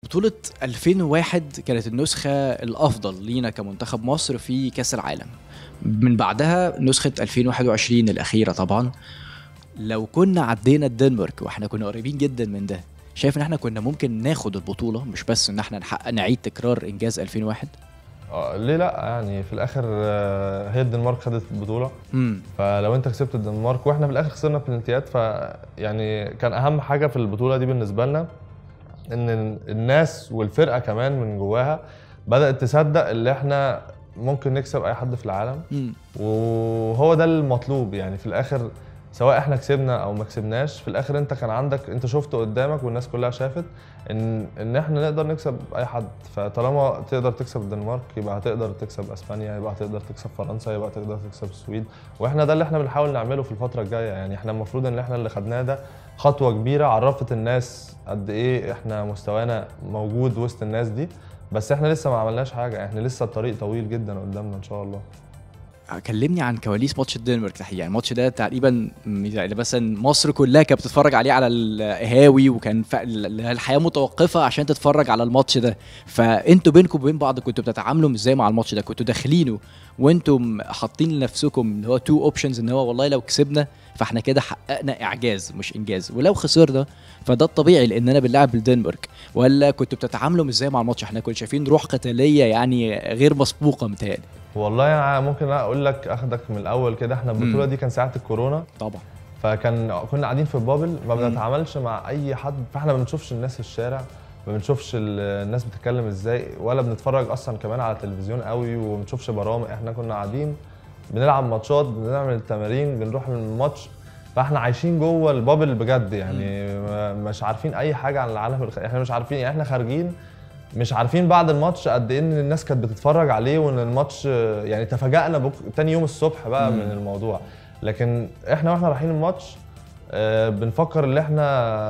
بطولة 2001 كانت النسخة الأفضل لينا كمنتخب مصر في كأس العالم من بعدها نسخة 2021 الأخيرة طبعا لو كنا عدينا الدنمارك واحنا كنا قريبين جدا من ده شايف ان احنا كنا ممكن ناخد البطولة مش بس ان احنا نحقق نعيد تكرار انجاز 2001 آه، ليه لا يعني في الاخر آه، هي الدنمارك خدت البطوله امم فلو انت كسبت الدنمارك واحنا في الاخر خسرنا بلنتيات ف يعني كان اهم حاجه في البطوله دي بالنسبه لنا ان الناس والفرقه كمان من جواها بدات تصدق اللي احنا ممكن نكسب اي حد في العالم امم وهو ده المطلوب يعني في الاخر سواء احنا كسبنا او ما كسبناش في الاخر انت كان عندك انت شفته قدامك والناس كلها شافت ان ان احنا نقدر نكسب اي حد فطالما تقدر تكسب الدنمارك يبقى هتقدر تكسب اسبانيا يبقى هتقدر تكسب فرنسا يبقى هتقدر تكسب السويد واحنا ده اللي احنا بنحاول نعمله في الفتره الجايه يعني احنا المفروض ان احنا اللي خدناه ده خطوه كبيره عرفت الناس قد ايه احنا مستوانا موجود وسط الناس دي بس احنا لسه ما عملناش حاجه احنا لسه الطريق طويل جدا قدامنا ان شاء الله كلمني عن كواليس ماتش الدنمارك تحديدا يعني الماتش ده تقريبا م- يعني مثلا مصر كلها كانت بتتفرج عليه على القهاوي وكان ف... ال- الحياه متوقفه عشان تتفرج على الماتش ده فانتوا بينكم وبين بعض كنتوا بتتعاملوا ازاي مع الماتش ده كنتوا داخلينه وانتم حاطين لنفسكم اللي هو تو اوبشنز ان هو والله لو كسبنا فاحنا كده حققنا اعجاز مش انجاز ولو خسرنا فده الطبيعي لاننا بنلعب الدنمارك ولا كنتوا بتتعاملوا ازاي مع الماتش احنا كنا شايفين روح قتاليه يعني غير مسبوقه متهيألي والله انا ممكن اقول لك اخدك من الاول كده احنا البطوله دي كان ساعه الكورونا طبعا فكان كنا قاعدين في بابل ما مم. بنتعاملش مع اي حد فاحنا ما بنشوفش الناس في الشارع ما بنشوفش ال- الناس بتتكلم ازاي ولا بنتفرج اصلا كمان على التلفزيون قوي وما بنشوفش برامج احنا كنا قاعدين بنلعب ماتشات بنعمل تمارين بنروح الماتش فاحنا عايشين جوه البابل بجد يعني ما- مش عارفين اي حاجه عن العالم الخ... احنا مش عارفين يعني احنا خارجين مش عارفين بعد الماتش قد ايه ان الناس كانت بتتفرج عليه وان الماتش يعني تفاجئنا بك... تاني يوم الصبح بقى مم. من الموضوع لكن احنا واحنا رايحين الماتش آه، بنفكر ان احنا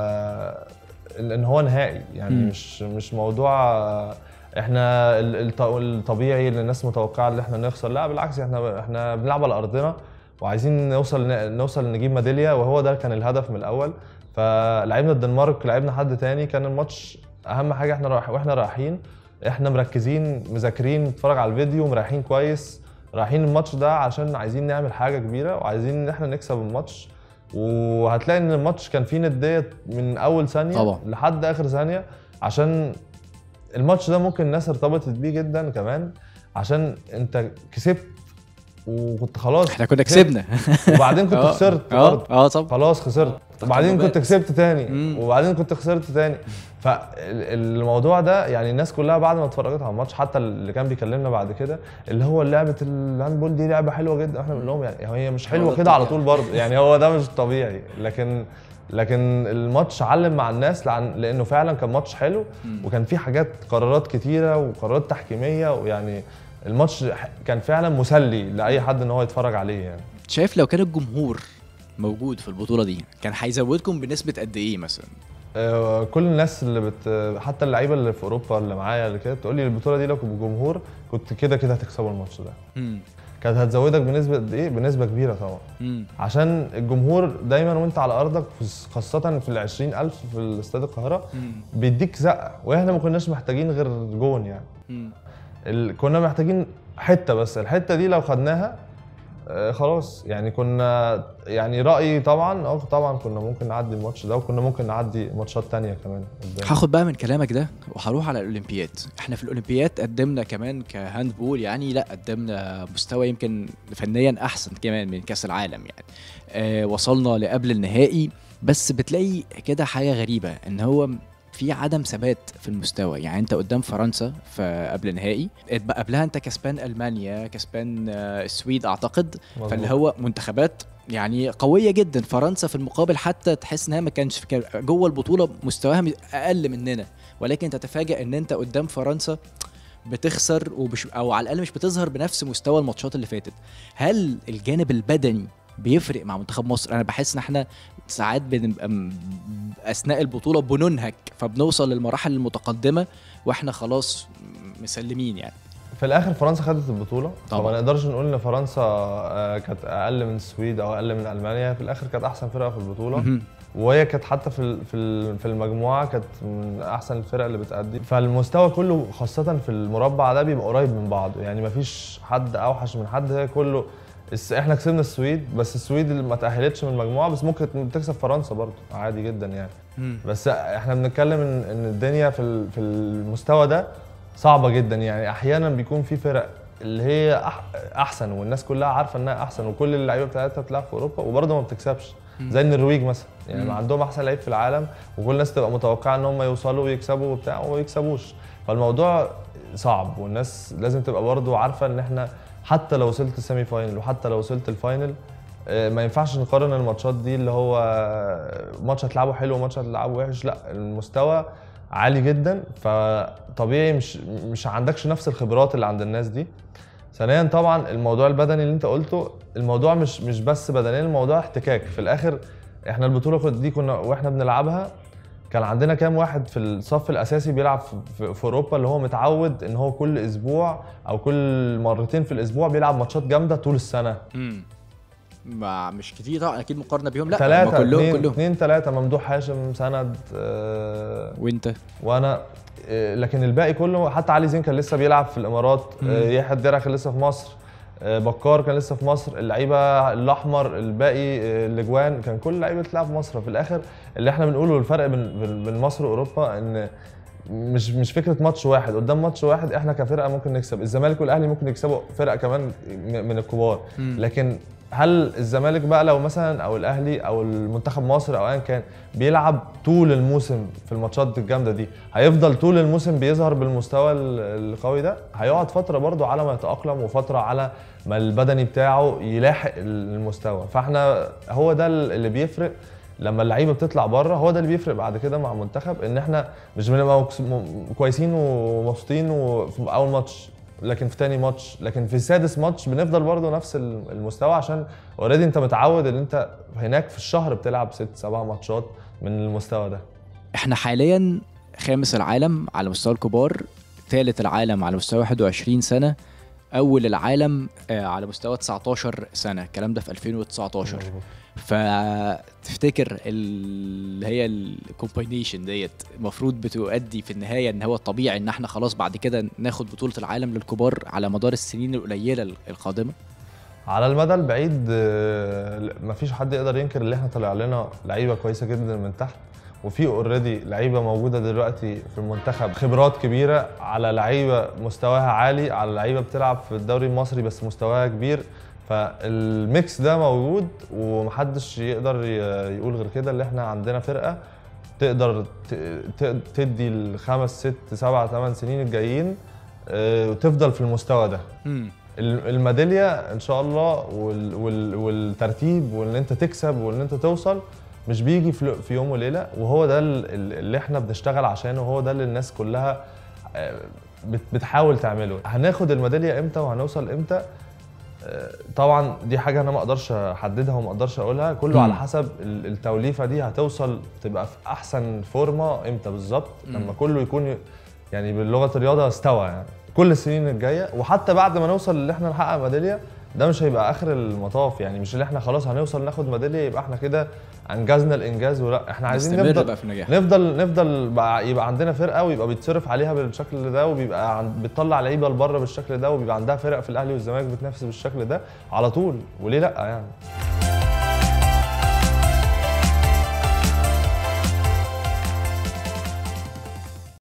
ان إن هو نهائي يعني مم. مش مش موضوع آه، احنا ال- الط- الطبيعي اللي الناس متوقعه ان احنا نخسر لا بالعكس احنا احنا بنلعب على ارضنا وعايزين نوصل نوصل نجيب ميداليه وهو ده كان الهدف من الاول فلعبنا الدنمارك لعبنا حد تاني كان الماتش اهم حاجه احنا رايح واحنا رايحين احنا مركزين مذاكرين نتفرج على الفيديو مريحين كويس رايحين الماتش ده عشان عايزين نعمل حاجه كبيره وعايزين ان احنا نكسب الماتش وهتلاقي ان الماتش كان فيه نديه من اول ثانيه طبعا. لحد اخر ثانيه عشان الماتش ده ممكن الناس ارتبطت بيه جدا كمان عشان انت كسبت وكنت خلاص احنا كنا كسبت، كسبنا وبعدين كنت آه، خسرت اه برضه اه طبعا خلاص خسرت وبعدين تقلبات. كنت كسبت تاني مم. وبعدين كنت خسرت تاني فالموضوع ده يعني الناس كلها بعد ما اتفرجت على الماتش حتى اللي كان بيكلمنا بعد كده اللي هو لعبه الهاندبول دي لعبه حلوه جدا احنا بنقول لهم يعني هي مش هو حلوه ده كده على الطبيعي. طول برضه يعني هو ده مش طبيعي لكن لكن الماتش علم مع الناس لعن لانه فعلا كان ماتش حلو مم. وكان في حاجات قرارات كتيره وقرارات تحكيميه ويعني الماتش كان فعلا مسلي لاي حد ان هو يتفرج عليه يعني شايف لو كان الجمهور موجود في البطوله دي كان هيزودكم بنسبه قد ايه مثلا آه، كل الناس اللي بت حتى اللعيبه اللي في اوروبا اللي معايا اللي كده تقول لي البطوله دي لو كنت بجمهور كنت كده كده هتكسبوا الماتش ده امم كانت هتزودك بنسبه قد ايه بنسبه كبيره طبعا امم عشان الجمهور دايما وانت على ارضك خاصه في ال 20000 في الاستاد القاهره بيديك زقه واحنا ما كناش محتاجين غير جون يعني امم ال... كنا محتاجين حته بس الحته دي لو خدناها آه خلاص يعني كنا يعني رايي طبعا اه طبعا كنا ممكن نعدي الماتش ده وكنا ممكن نعدي ماتشات تانية كمان قدام هاخد بقى من كلامك ده وهروح على الاولمبياد احنا في الاولمبياد قدمنا كمان كهاند بول يعني لا قدمنا مستوى يمكن فنيا احسن كمان من كاس العالم يعني آه وصلنا لقبل النهائي بس بتلاقي كده حاجه غريبه ان هو في عدم ثبات في المستوى يعني انت قدام فرنسا في قبل النهائي اتبقى قبلها انت كسبان المانيا كسبان آه، السويد اعتقد مظبوط. فاللي هو منتخبات يعني قويه جدا فرنسا في المقابل حتى تحس انها ما كانش كان جوه البطوله مستواها اقل مننا ولكن تتفاجئ ان انت قدام فرنسا بتخسر وبش او على الاقل مش بتظهر بنفس مستوى الماتشات اللي فاتت هل الجانب البدني بيفرق مع منتخب مصر انا بحس ان احنا ساعات بنبقى م- اثناء البطوله بننهك فبنوصل للمراحل المتقدمه واحنا خلاص مسلمين يعني في الاخر فرنسا خدت البطوله طبعا. فما نقدرش نقول ان فرنسا آه، كانت اقل من السويد او اقل من المانيا في الاخر كانت احسن فرقه في البطوله مهم. وهي كانت حتى في ال- في ال- في المجموعه كانت من احسن الفرق اللي بتأدي فالمستوى كله خاصه في المربع ده بيبقى قريب من بعضه يعني مفيش حد اوحش من حد هي كله الس- احنا كسبنا السويد بس السويد اللي ما تأهلتش من المجموعه بس ممكن تكسب فرنسا برضه عادي جدا يعني بس احنا بنتكلم ان ان الدنيا في ال- في المستوى ده صعبه جدا يعني احيانا بيكون في فرق اللي هي أح- احسن والناس كلها عارفه انها احسن وكل اللعيبه بتاعتها بتلعب في اوروبا وبرضه ما بتكسبش زي النرويج مثلا يعني مم. عندهم احسن لعيب في العالم وكل الناس تبقى متوقعه ان هم يوصلوا ويكسبوا وبتاع وما يكسبوش فالموضوع صعب والناس لازم تبقى برضه عارفه ان احنا حتى لو وصلت السيمي فاينل وحتى لو وصلت الفاينل آه، ما ينفعش نقارن الماتشات دي اللي هو ماتش هتلعبه حلو وماتش هتلعبه وحش لا المستوى عالي جدا فطبيعي مش مش عندكش نفس الخبرات اللي عند الناس دي ثانيا طبعا الموضوع البدني اللي انت قلته الموضوع مش مش بس بدنيا الموضوع احتكاك في الاخر احنا البطوله كنت- دي كنا واحنا بنلعبها كان عندنا كام واحد في الصف الاساسي بيلعب في- في, في اوروبا اللي هو متعود ان هو كل اسبوع او كل مرتين في الاسبوع بيلعب ماتشات جامده طول السنه امم ما مش كتير طبعا اكيد مقارنه بيهم لا هم ثلاثة كلهم اتنين, كلهم اتنين ثلاثة ممدوح هاشم سند آه وانت وانا آه، لكن الباقي كله حتى علي زين كان لسه بيلعب في الامارات مم. آه، يحيى الدرع كان لسه في مصر آه، بكار كان لسه في مصر اللعيبه الاحمر الباقي آه، الاجوان كان كل اللعيبه بتلعب في مصر في الاخر اللي احنا بنقوله الفرق بين بين- بين مصر واوروبا ان مش مش فكره ماتش واحد قدام ماتش واحد احنا كفرقه ممكن نكسب الزمالك والاهلي ممكن يكسبوا فرقه كمان م- من الكبار مم. لكن هل الزمالك بقى لو مثلا او الاهلي او المنتخب مصر او ايا كان بيلعب طول الموسم في الماتشات الجامده دي هيفضل طول الموسم بيظهر بالمستوى ال- القوي ده هيقعد فتره برضو على ما يتاقلم وفتره على ما البدني بتاعه يلاحق المستوى فاحنا هو ده اللي بيفرق لما اللعيبه بتطلع بره هو ده اللي بيفرق بعد كده مع المنتخب ان احنا مش بنبقى مكس- م- كويسين ومبسوطين وفي اول ماتش لكن في تاني ماتش لكن في سادس ماتش بنفضل برضه نفس ال- المستوى عشان اوريدي انت متعود ان انت هناك في الشهر بتلعب ست سبع ماتشات من المستوى ده احنا حاليا خامس العالم على مستوى الكبار ثالث العالم على مستوى 21 سنة أول العالم آه، على مستوى 19 سنة الكلام ده في 2019 فتفتكر اللي هي الكومباينيشن ديت المفروض بتؤدي في النهاية ان هو الطبيعي ان احنا خلاص بعد كده ناخد بطولة العالم للكبار على مدار السنين القليلة القادمة على المدى البعيد آه، مفيش حد يقدر ينكر ان احنا طلع لنا لعيبه كويسه جدا من تحت وفي اوريدي لعيبه موجوده دلوقتي في المنتخب خبرات كبيره على لعيبه مستواها عالي على لعيبه بتلعب في الدوري المصري بس مستواها كبير فالميكس ده موجود ومحدش يقدر ي- يقول غير كده اللي احنا عندنا فرقه تقدر ت- ت- تدي الخمس ست سبع ثمان سنين الجايين آه، وتفضل في المستوى ده مم. ال- الميداليه ان شاء الله وال وال والترتيب وان انت تكسب وان انت توصل مش بيجي في في يوم وليله وهو ده ال- ال- اللي احنا بنشتغل عشانه وهو ده اللي الناس كلها آه، بت- بتحاول تعمله هناخد الميداليه امتى وهنوصل امتى آه، طبعا دي حاجه انا ما اقدرش احددها وما اقدرش اقولها كله مم. على حسب ال- التوليفه دي هتوصل تبقى في احسن فورمه امتى بالظبط مم. لما كله يكون ي- يعني بلغه الرياضه استوى يعني كل السنين الجايه وحتى بعد ما نوصل اللي احنا نحقق ميداليه ده مش هيبقى اخر المطاف يعني مش اللي احنا خلاص هنوصل ناخد ميداليه يبقى احنا كده انجزنا الانجاز ولا احنا عايزين نستمر نفضل بقى في النجاح نفضل نفضل بقى يبقى عندنا فرقه ويبقى بيتصرف عليها بالشكل ده وبيبقى عن- بتطلع لعيبه لبره بالشكل ده وبيبقى عندها فرق في الاهلي والزمالك بتنافس بالشكل ده على طول وليه لا يعني